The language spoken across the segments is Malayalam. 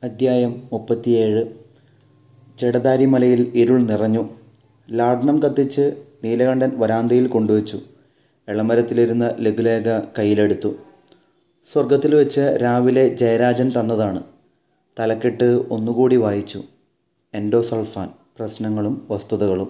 അദ്ധ്യായം മുപ്പത്തിയേഴ് ജടധാരി മലയിൽ ഇരുൾ നിറഞ്ഞു ലാടനം കത്തിച്ച് നീലകണ്ഠൻ വരാന്തയിൽ കൊണ്ടുവച്ചു എളമരത്തിലിരുന്ന ലഘുലേഖ കയ്യിലെടുത്തു സ്വർഗത്തിൽ വെച്ച് രാവിലെ ജയരാജൻ തന്നതാണ് തലക്കെട്ട് ഒന്നുകൂടി വായിച്ചു എൻഡോസൾഫാൻ പ്രശ്നങ്ങളും വസ്തുതകളും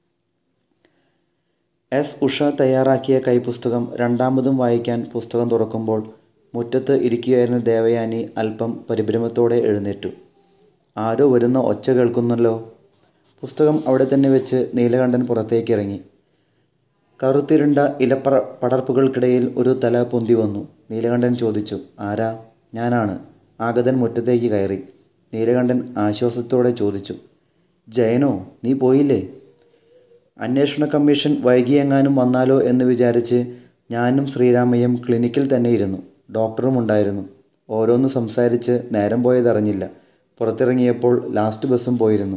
എസ് ഉഷ തയ്യാറാക്കിയ കൈപ്പുസ്തകം രണ്ടാമതും വായിക്കാൻ പുസ്തകം തുറക്കുമ്പോൾ മുറ്റത്ത് ഇരിക്കുകയായിരുന്ന ദേവയാനി അല്പം പരിഭ്രമത്തോടെ എഴുന്നേറ്റു ആരോ വരുന്ന ഒച്ച കേൾക്കുന്നല്ലോ പുസ്തകം അവിടെ തന്നെ വെച്ച് നീലകണ്ഠൻ പുറത്തേക്കിറങ്ങി കറുത്തിരുണ്ട ഇലപ്പറ പടർപ്പുകൾക്കിടയിൽ ഒരു തല പൊന്തി വന്നു നീലകണ്ഠൻ ചോദിച്ചു ആരാ ഞാനാണ് ആഗതൻ മുറ്റത്തേക്ക് കയറി നീലകണ്ഠൻ ആശ്വാസത്തോടെ ചോദിച്ചു ജയനോ നീ പോയില്ലേ അന്വേഷണ കമ്മീഷൻ വൈകിയെങ്ങാനും വന്നാലോ എന്ന് വിചാരിച്ച് ഞാനും ശ്രീരാമയ്യം ക്ലിനിക്കിൽ തന്നെ ഇരുന്നു ഡോക്ടറും ഉണ്ടായിരുന്നു ഓരോന്ന് സംസാരിച്ച് നേരം പോയതറിഞ്ഞില്ല പുറത്തിറങ്ങിയപ്പോൾ ലാസ്റ്റ് ബസ്സും പോയിരുന്നു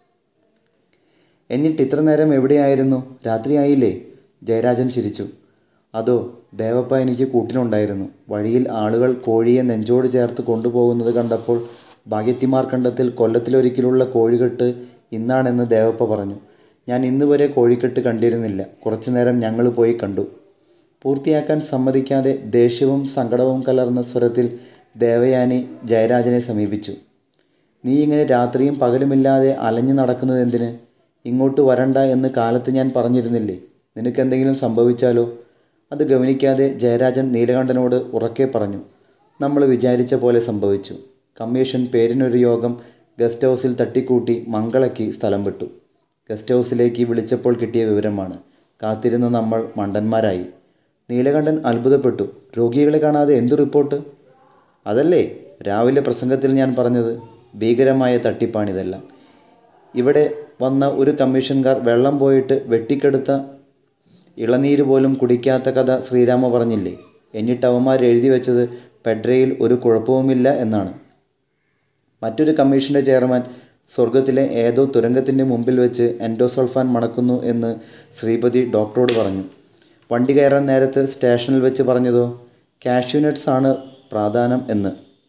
എന്നിട്ട് ഇത്ര നേരം എവിടെയായിരുന്നു രാത്രിയായില്ലേ ജയരാജൻ ചിരിച്ചു അതോ ദേവപ്പ എനിക്ക് കൂട്ടിനുണ്ടായിരുന്നു വഴിയിൽ ആളുകൾ കോഴിയെ നെഞ്ചോട് ചേർത്ത് കൊണ്ടുപോകുന്നത് കണ്ടപ്പോൾ ഭാഗ്യത്തിമാർ കണ്ടത്തിൽ കൊല്ലത്തിലൊരിക്കലുള്ള കോഴികെട്ട് ഇന്നാണെന്ന് ദേവപ്പ പറഞ്ഞു ഞാൻ ഇന്ന് വരെ കോഴിക്കെട്ട് കണ്ടിരുന്നില്ല കുറച്ചു നേരം ഞങ്ങൾ പോയി കണ്ടു പൂർത്തിയാക്കാൻ സമ്മതിക്കാതെ ദേഷ്യവും സങ്കടവും കലർന്ന സ്വരത്തിൽ ദേവയാനി ജയരാജനെ സമീപിച്ചു നീ ഇങ്ങനെ രാത്രിയും പകലുമില്ലാതെ അലഞ്ഞു നടക്കുന്നത് എന്തിന് ഇങ്ങോട്ട് വരണ്ട എന്ന് കാലത്ത് ഞാൻ പറഞ്ഞിരുന്നില്ലേ നിനക്കെന്തെങ്കിലും സംഭവിച്ചാലോ അത് ഗവനിക്കാതെ ജയരാജൻ നീലകണ്ഠനോട് ഉറക്കെ പറഞ്ഞു നമ്മൾ വിചാരിച്ച പോലെ സംഭവിച്ചു കമ്മീഷൻ പേരിനൊരു യോഗം ഗസ്റ്റ് ഹൗസിൽ തട്ടിക്കൂട്ടി മംഗളയ്ക്ക് സ്ഥലം വിട്ടു ഗസ്റ്റ് ഹൗസിലേക്ക് വിളിച്ചപ്പോൾ കിട്ടിയ വിവരമാണ് കാത്തിരുന്ന നമ്മൾ മണ്ടന്മാരായി നീലകണ്ഠൻ അത്ഭുതപ്പെട്ടു രോഗികളെ കാണാതെ എന്തു റിപ്പോർട്ട് അതല്ലേ രാവിലെ പ്രസംഗത്തിൽ ഞാൻ പറഞ്ഞത് ഭീകരമായ തട്ടിപ്പാണിതെല്ലാം ഇവിടെ വന്ന ഒരു കമ്മീഷൻകാർ വെള്ളം പോയിട്ട് വെട്ടിക്കെടുത്ത ഇളനീര് പോലും കുടിക്കാത്ത കഥ ശ്രീരാമ പറഞ്ഞില്ലേ എന്നിട്ട് അവന്മാർ എഴുതി വെച്ചത് പെഡ്രയിൽ ഒരു കുഴപ്പവുമില്ല എന്നാണ് മറ്റൊരു കമ്മീഷൻ്റെ ചെയർമാൻ സ്വർഗത്തിലെ ഏതോ തുരങ്കത്തിൻ്റെ മുമ്പിൽ വെച്ച് എൻഡോസൾഫാൻ മണക്കുന്നു എന്ന് ശ്രീപതി ഡോക്ടറോട് പറഞ്ഞു വണ്ടി കയറാൻ നേരത്ത് സ്റ്റേഷനിൽ വെച്ച് പറഞ്ഞതോ കാഷ്യൂനട്ട്സ് ആണ് പ്രാധാനം എന്ന്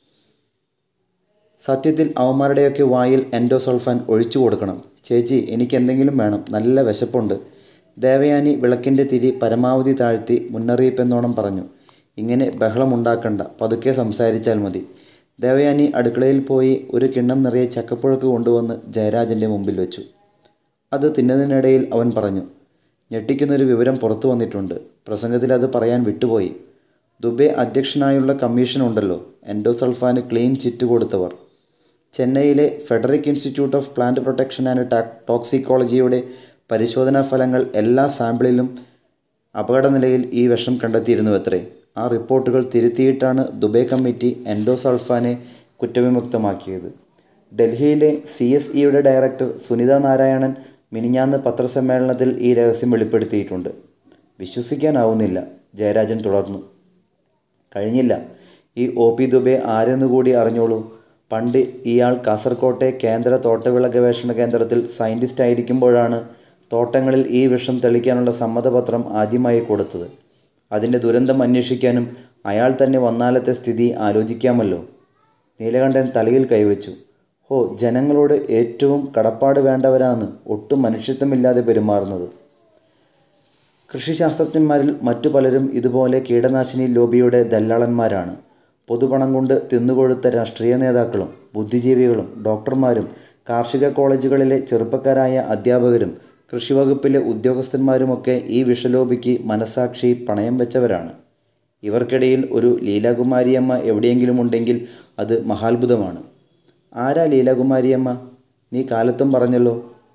സത്യത്തിൽ അവന്മാരുടെയൊക്കെ വായിൽ എൻഡോസൾഫാൻ ഒഴിച്ചു കൊടുക്കണം ചേച്ചി എനിക്ക് എന്തെങ്കിലും വേണം നല്ല വിശപ്പുണ്ട് ദേവയാനി വിളക്കിൻ്റെ തിരി പരമാവധി താഴ്ത്തി മുന്നറിയിപ്പെന്നോണം പറഞ്ഞു ഇങ്ങനെ ബഹളമുണ്ടാക്കണ്ട പതുക്കെ സംസാരിച്ചാൽ മതി ദേവയാനി അടുക്കളയിൽ പോയി ഒരു കിണ്ണം നിറയെ ചക്കപ്പുഴക്ക് കൊണ്ടുവന്ന് ജയരാജൻ്റെ മുമ്പിൽ വെച്ചു അത് തിന്നതിനിടയിൽ അവൻ പറഞ്ഞു ഞെട്ടിക്കുന്നൊരു വിവരം പുറത്തു വന്നിട്ടുണ്ട് പ്രസംഗത്തിൽ അത് പറയാൻ വിട്ടുപോയി ദുബെ അധ്യക്ഷനായുള്ള കമ്മീഷൻ ഉണ്ടല്ലോ എൻഡോസൾഫാന് ക്ലീൻ ചിറ്റ് കൊടുത്തവർ ചെന്നൈയിലെ Fredrick institute of plant protection and ടോക്സിക്കോളജിയുടെ പരിശോധനാ ഫലങ്ങൾ എല്ലാ സാമ്പിളിലും അപകടനിലയിൽ ഈ വിഷം കണ്ടെത്തിയിരുന്നു അത്രേ ആ റിപ്പോർട്ടുകൾ തിരുത്തിയിട്ടാണ് ദുബൈ കമ്മിറ്റി എൻഡോസൾഫാനെ കുറ്റവിമുക്തമാക്കിയത് ഡൽഹിയിലെ സി എസ് ഇയുടെ ഡയറക്ടർ സുനിത നാരായണൻ മിനിഞ്ഞാന്ന് പത്രസമ്മേളനത്തിൽ ഈ രഹസ്യം വെളിപ്പെടുത്തിയിട്ടുണ്ട് വിശ്വസിക്കാനാവുന്നില്ല ജയരാജൻ തുടർന്നു കഴിഞ്ഞില്ല ഈ ഒ പി ദുബെ ആരെന്നുകൂടി അറിഞ്ഞോളൂ പണ്ട് ഇയാൾ കാസർകോട്ടെ കേന്ദ്ര തോട്ടവിള ഗവേഷണ കേന്ദ്രത്തിൽ സയൻറ്റിസ്റ്റ് ആയിരിക്കുമ്പോഴാണ് തോട്ടങ്ങളിൽ ഈ വിഷം തെളിക്കാനുള്ള സമ്മതപത്രം ആദ്യമായി കൊടുത്തത് അതിൻ്റെ ദുരന്തം അന്വേഷിക്കാനും അയാൾ തന്നെ വന്നാലത്തെ സ്ഥിതി ആലോചിക്കാമല്ലോ നീലകണ്ഠൻ തലയിൽ കൈവച്ചു ഹോ ജനങ്ങളോട് ഏറ്റവും കടപ്പാട് വേണ്ടവരാണ് ഒട്ടും മനുഷ്യത്വമില്ലാതെ പെരുമാറുന്നത് കൃഷിശാസ്ത്രജ്ഞന്മാരിൽ മറ്റു പലരും ഇതുപോലെ കീടനാശിനി ലോബിയുടെ ദല്ലാളന്മാരാണ് പൊതുപണം കൊണ്ട് തിന്നുകൊഴുത്ത രാഷ്ട്രീയ നേതാക്കളും ബുദ്ധിജീവികളും ഡോക്ടർമാരും കാർഷിക കോളേജുകളിലെ ചെറുപ്പക്കാരായ അധ്യാപകരും കൃഷിവകുപ്പിലെ ഉദ്യോഗസ്ഥന്മാരുമൊക്കെ ഈ വിഷലോബിക്ക് മനസാക്ഷി പണയം വെച്ചവരാണ് ഇവർക്കിടയിൽ ഒരു ലീലാകുമാരിയമ്മ എവിടെയെങ്കിലും ഉണ്ടെങ്കിൽ അത് മഹാത്ഭുതമാണ് ആരാ ലീലാകുമാരിയമ്മ നീ കാലത്തും പറഞ്ഞല്ലോ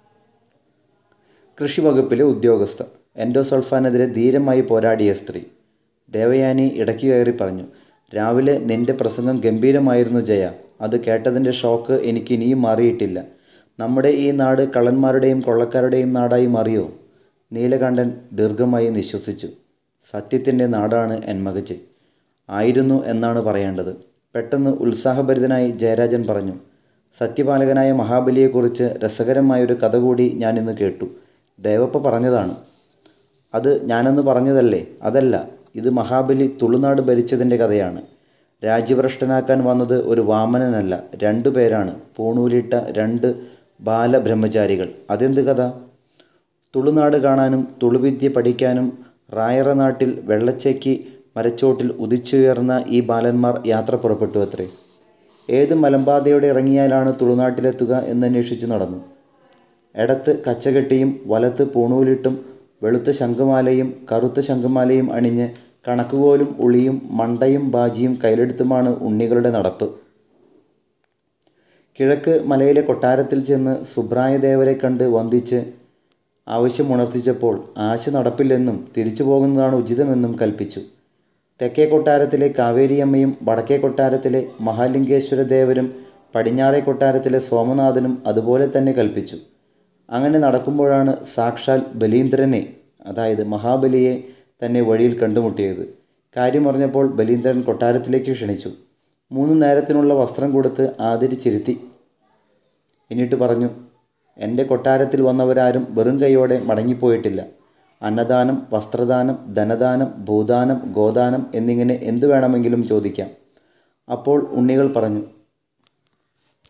കൃഷിവകുപ്പിലെ ഉദ്യോഗസ്ഥ എൻഡോസൾഫാനെതിരെ ധീരമായി പോരാടിയ സ്ത്രീ ദേവയാനി ഇടയ്ക്ക് കയറി പറഞ്ഞു രാവിലെ നിന്റെ പ്രസംഗം ഗംഭീരമായിരുന്നു ജയ അത് കേട്ടതിൻ്റെ ഷോക്ക് എനിക്ക് ഇനിയും മാറിയിട്ടില്ല നമ്മുടെ ഈ നാട് കള്ളന്മാരുടെയും കൊള്ളക്കാരുടെയും നാടായി മാറിയോ നീലകണ്ഠൻ ദീർഘമായി നിശ്വസിച്ചു സത്യത്തിൻ്റെ നാടാണ് എന്മകച്ച് ആയിരുന്നു എന്നാണ് പറയേണ്ടത് പെട്ടെന്ന് ഉത്സാഹഭരിതനായി ജയരാജൻ പറഞ്ഞു സത്യപാലകനായ മഹാബലിയെക്കുറിച്ച് രസകരമായൊരു കഥ കൂടി ഞാൻ ഇന്ന് കേട്ടു ദേവപ്പ പറഞ്ഞതാണ് അത് ഞാനന്ന് പറഞ്ഞതല്ലേ അതല്ല ഇത് മഹാബലി തുളുനാട് ഭരിച്ചതിൻ്റെ കഥയാണ് രാജ്യഭ്രഷ്ടനാക്കാൻ വന്നത് ഒരു വാമനനല്ല രണ്ടു പേരാണ് പൂണൂലിട്ട രണ്ട് ബാലബ്രഹ്മചാരികൾ അതെന്ത് കഥ തുളുനാട് കാണാനും തുളുവിദ്യ പഠിക്കാനും റായറ നാട്ടിൽ വെള്ളച്ചയ്ക്ക് മരച്ചോട്ടിൽ ഉദിച്ചുയർന്ന ഈ ബാലന്മാർ യാത്ര പുറപ്പെട്ടു അത്രേ ഏത് മലമ്പാതയോടെ ഇറങ്ങിയാലാണ് തുളുനാട്ടിലെത്തുക എന്നന്വേഷിച്ച് നടന്നു ഇടത്ത് കച്ചകെട്ടിയും വലത്ത് പൂണൂലിട്ടും വെളുത്ത ശംഖുമാലയും കറുത്ത ശംഖുമാലയും അണിഞ്ഞ് കണക്കുകോലും ഉളിയും മണ്ടയും ബാജിയും കയ്യിലെടുത്തുമാണ് ഉണ്ണികളുടെ നടപ്പ് കിഴക്ക് മലയിലെ കൊട്ടാരത്തിൽ ചെന്ന് സുബ്രായദേവരെ കണ്ട് വന്ദിച്ച് ആവശ്യമുണർത്തിച്ചപ്പോൾ ആശ നടപ്പില്ലെന്നും തിരിച്ചു പോകുന്നതാണ് ഉചിതമെന്നും കൽപ്പിച്ചു തെക്കേ കൊട്ടാരത്തിലെ കാവേരിയമ്മയും വടക്കേ കൊട്ടാരത്തിലെ മഹാലിംഗേശ്വര ദേവരും പടിഞ്ഞാറേ കൊട്ടാരത്തിലെ സോമനാഥനും അതുപോലെ തന്നെ കൽപ്പിച്ചു അങ്ങനെ നടക്കുമ്പോഴാണ് സാക്ഷാൽ ബലീന്ദ്രനെ അതായത് മഹാബലിയെ തന്നെ വഴിയിൽ കണ്ടുമുട്ടിയത് കാര്യമറിഞ്ഞപ്പോൾ ബലീന്ദ്രൻ കൊട്ടാരത്തിലേക്ക് ക്ഷണിച്ചു മൂന്ന് നേരത്തിനുള്ള വസ്ത്രം കൊടുത്ത് ആദരിച്ചിരുത്തി എന്നിട്ട് പറഞ്ഞു എൻ്റെ കൊട്ടാരത്തിൽ വന്നവരാരും വെറും കൈയോടെ മടങ്ങിപ്പോയിട്ടില്ല അന്നദാനം വസ്ത്രദാനം ധനദാനം ഭൂദാനം ഗോദാനം എന്നിങ്ങനെ എന്തു വേണമെങ്കിലും ചോദിക്കാം അപ്പോൾ ഉണ്ണികൾ പറഞ്ഞു